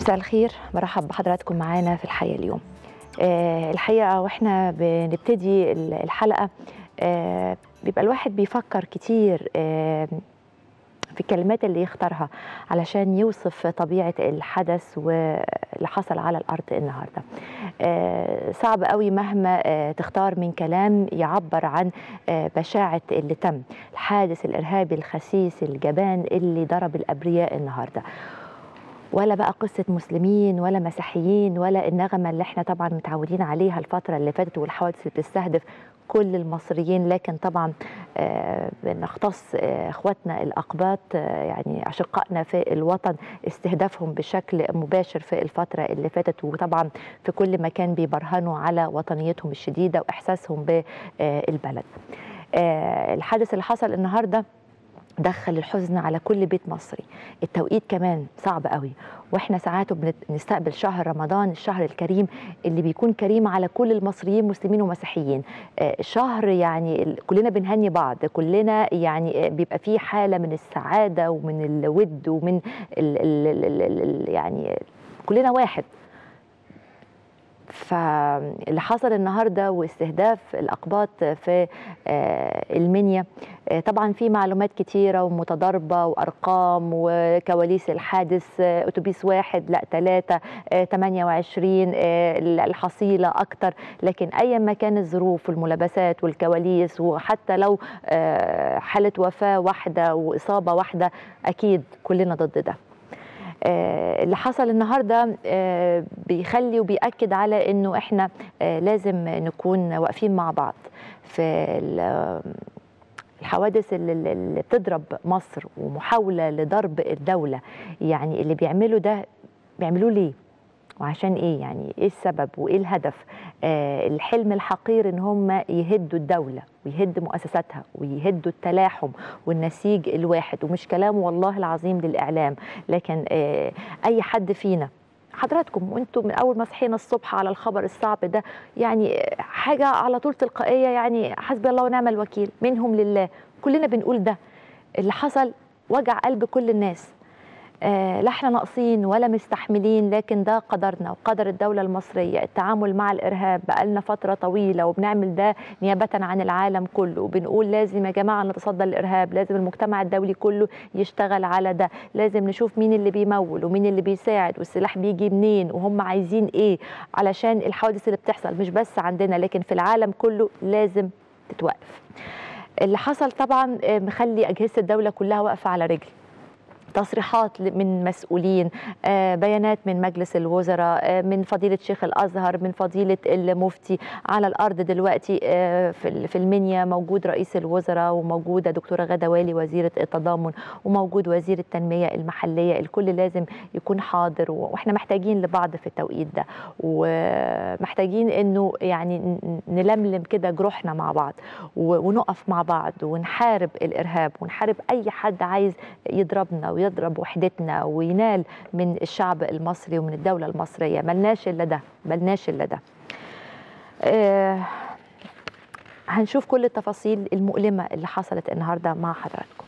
مساء الخير مرحب بحضراتكم معانا في الحياة اليوم آه، الحقيقة واحنا بنبتدي الحلقة آه، بيبقى الواحد بيفكر كتير آه، في الكلمات اللي يختارها علشان يوصف طبيعة الحدث واللي حصل على الأرض النهاردة آه، صعب قوي مهما آه، تختار من كلام يعبر عن آه، بشاعة اللي تم الحادث الإرهابي الخسيس الجبان اللي ضرب الأبرياء النهاردة ولا بقى قصة مسلمين ولا مسيحيين ولا النغمة اللي احنا طبعا متعودين عليها الفترة اللي فاتت والحوادث اللي بتستهدف كل المصريين لكن طبعا آه، بنختص آه، اخواتنا الاقباط آه، يعني اشقائنا في الوطن استهدافهم بشكل مباشر في الفتره اللي فاتت وطبعا في كل مكان بيبرهنوا على وطنيتهم الشديده واحساسهم بالبلد. الحادث اللي حصل النهارده دخل الحزن على كل بيت مصري التوقيت كمان صعب قوي واحنا ساعات بنستقبل شهر رمضان الشهر الكريم اللي بيكون كريم على كل المصريين مسلمين ومسيحيين آه شهر يعني كلنا بنهني بعض كلنا يعني بيبقى فيه حالة من السعادة ومن الود ومن ال ال ال ال يعني كلنا واحد فاللي حصل النهارده واستهداف الاقباط في المنيا طبعا في معلومات كتيره ومتضاربه وارقام وكواليس الحادث اتوبيس واحد لا ثلاثه 28 الحصيله اكتر لكن ايا ما كان الظروف والملابسات والكواليس وحتى لو حاله وفاه واحده واصابه واحده اكيد كلنا ضد ده آه اللي حصل النهارده آه بيخلي وبيأكد على انه احنا آه لازم نكون واقفين مع بعض في الحوادث اللي, اللي بتضرب مصر ومحاوله لضرب الدوله يعني اللي بيعملوا ده بيعملوه ليه؟ وعشان ايه يعني ايه السبب وايه الهدف آه الحلم الحقير ان هم يهدوا الدوله ويهدوا مؤسساتها ويهدوا التلاحم والنسيج الواحد ومش كلام والله العظيم للاعلام لكن آه اي حد فينا حضراتكم وانتم من اول ما صحينا الصبح على الخبر الصعب ده يعني حاجه على طول تلقائيه يعني حسبي الله ونعم الوكيل منهم لله كلنا بنقول ده اللي حصل وجع قلب كل الناس آه لا احنا ناقصين ولا مستحملين لكن ده قدرنا وقدر الدوله المصريه التعامل مع الارهاب بقالنا فتره طويله وبنعمل ده نيابه عن العالم كله وبنقول لازم يا جماعه نتصدى الارهاب لازم المجتمع الدولي كله يشتغل على ده لازم نشوف مين اللي بيمول ومين اللي بيساعد والسلاح بيجي منين وهم عايزين ايه علشان الحوادث اللي بتحصل مش بس عندنا لكن في العالم كله لازم تتوقف اللي حصل طبعا مخلي اجهزه الدوله كلها واقفه على رجل تصريحات من مسؤولين بيانات من مجلس الوزراء من فضيلة شيخ الأزهر من فضيلة المفتي على الأرض دلوقتي في المنيا موجود رئيس الوزراء وموجودة دكتورة غدا والي وزيرة التضامن وموجود وزير التنمية المحلية الكل لازم يكون حاضر وإحنا محتاجين لبعض في التوقيت ده ومحتاجين إنه يعني نلملم كده جروحنا مع بعض ونقف مع بعض ونحارب الإرهاب ونحارب أي حد عايز يضربنا ويضرب وحدتنا وينال من الشعب المصري ومن الدولة المصرية ملناش إلا ده ملناش إلا ده آه هنشوف كل التفاصيل المؤلمة اللي حصلت النهاردة مع حضراتكم